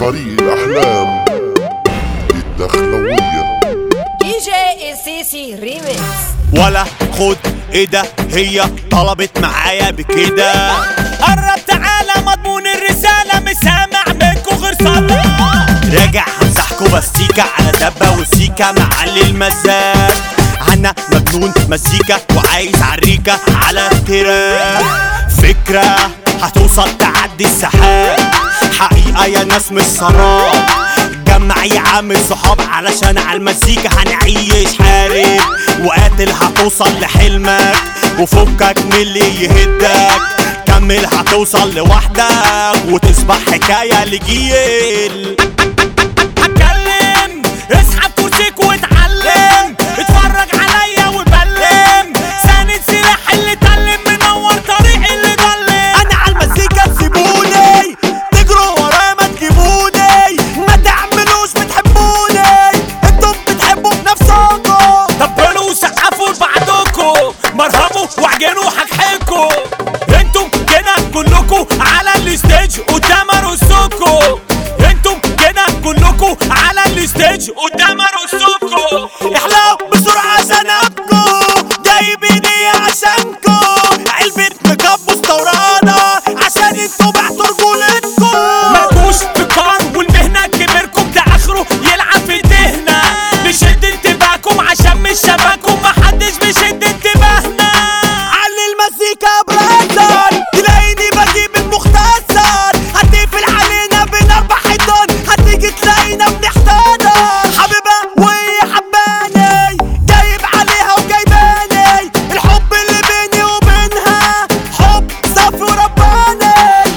فريق الأحلام الدخلوية دي جي السيسي ريميكس ولا خد ايه ده هي طلبت معايا بكده قرب تعالى مضمون الرسالة مش سامع منكو غير صدى راجع همسحكوا بستيكة على دبة وسيكة معلي المزاج انا مجنون مزيكا وعايز عريكة على التراك فكرة هتوصل تعدي السحاب حقيقة يا ناس مش سراب جمع يا عم الصحاب علشان على المزيكا هنعيش حارب وقاتل هتوصل لحلمك وفكك من اللي يهدك كمل هتوصل لوحدك وتصبح حكاية لجيل هتكلم اسحب كرسيك واتعلم اتفرج عليا وبلم ساند سلاح اللي اتعلم منور طريق اللي ضلم انا على المزيكا تسيبوني تجروا ورايا ما تجيبوني ما تعملوش بتحبوني انتم بتحبوا بنفسكم طبلوا وسقفوا لبعضكم مرهموا واعجنوا حكحكوا انتم كده كلكوا على الستيج قدام رصكوا انتم كده كلكوا على الستيج قدام رصكوا احلقوا بسرعه عشان ابكوا جايبيني عشانكوا علبة ميك اب مستوردة عشان انتوا بعتوا رجولتكم مالكوش في كار والمهنة كبركم ده اخره يلعب في دهنة نشد انتباهكم عشان مش شبهكم محدش بيشد انتباهنا علي المزيكا بريزر تلاقيني بجيب المختصر هتقفل علينا بين اربع حيطان هتيجي تلاقينا بنحتضر حبيبة وهي حباني جايب عليها وجايباني الحب اللي بيني وبينها حب صافي ورباني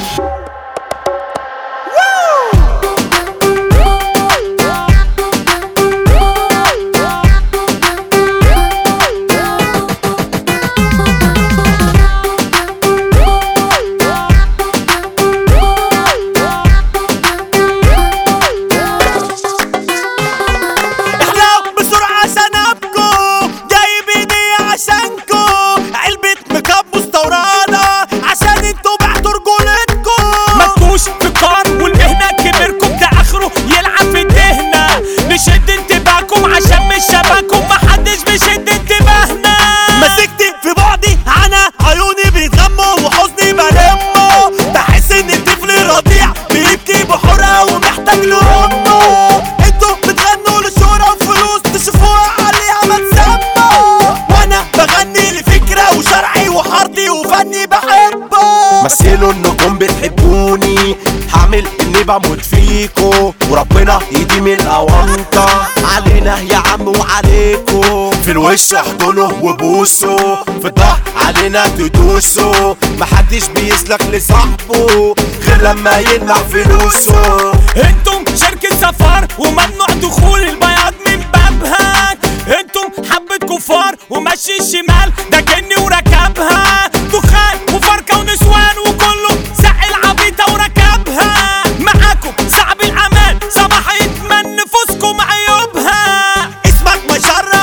احلقوا بسرعة عشان ابكوا جايبيني عشانكوا علبة ميك اب مستوردة عشان انتوا بعتوا رجولتكم مالكوش في كار والمهنة كبركم ده اخره يلعب في الدهنة نشد انتباهكم عشان مش شبهكم محدش بيشد انتباهنا مسكتي في بعدي انا عيوني بيتغموا وحزني بلمه بحس ان الطفل رضيع بيبكي بحرقة ومحتاج لامه انتوا بتغنوا للشهرة وفلوس تشوفوها عليها ما تسموا وانا بغني لفكرة وشرعي وحارتي وفني بحبه مثلوا انكم بتحبوني هعمل اني بموت فيكو وربنا يديم الاونطة علينا يا عم وعليكو في الوش احضنوا وبوسوا في الظهر علينا تدوسوا محدش بيسلك لصاحبه غير لما يلمع فلوسه انتم شركة سفر وممنوع دخول البياض من بابها انتم حبة كفار ومشي الشمال ده جني وركبها دخان وفركة ونسوان وكله سق العبيطة وركبها معاكم صعب الامان صباح يتمنى فوزكم عيوبها اسمك ما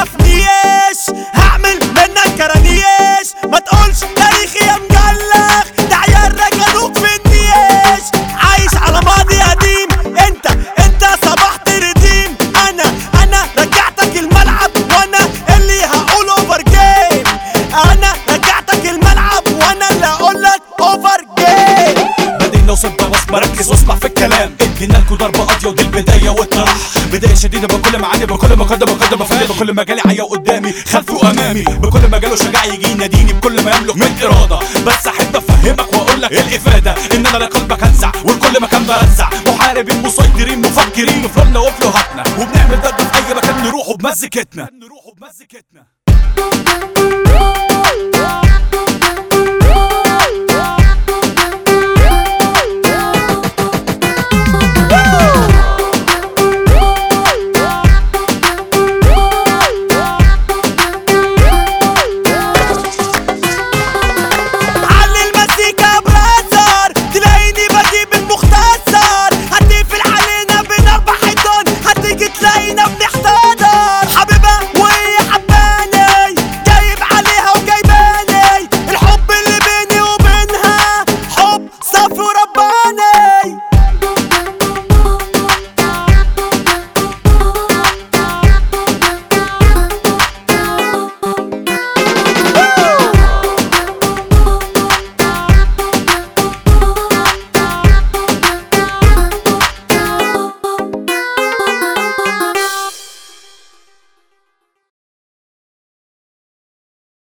شرفنيش هعمل منك كرانيش ما تقولش تاريخي يا مجلخ ده عيال رجلوك في النيش عايش على ماضي قديم انت انت صبحت رديم انا انا رجعتك الملعب وانا اللي هقول اوفر جيم انا رجعتك الملعب وانا اللي هقولك اوفر جيم بعدين لو صرت بس مركز واسمع في الكلام ادينا لكم ضربة قاضية ودي البداية والطرح بداية شديدة بكل معاني بكل مقدم مقدم بفعل بكل مجالي عيا قدامي خلفي وامامي بكل مجال وشجاع يجي يناديني بكل ما يملك من إرادة بس احب افهمك واقول لك الافادة ان انا لقلبك هنزع والكل مكان برزع محاربين مسيطرين مفكرين في فلومنا وفي لغتنا وبنعمل ضجة في اي مكان نروحه بمزيكتنا نروحه بمزيكتنا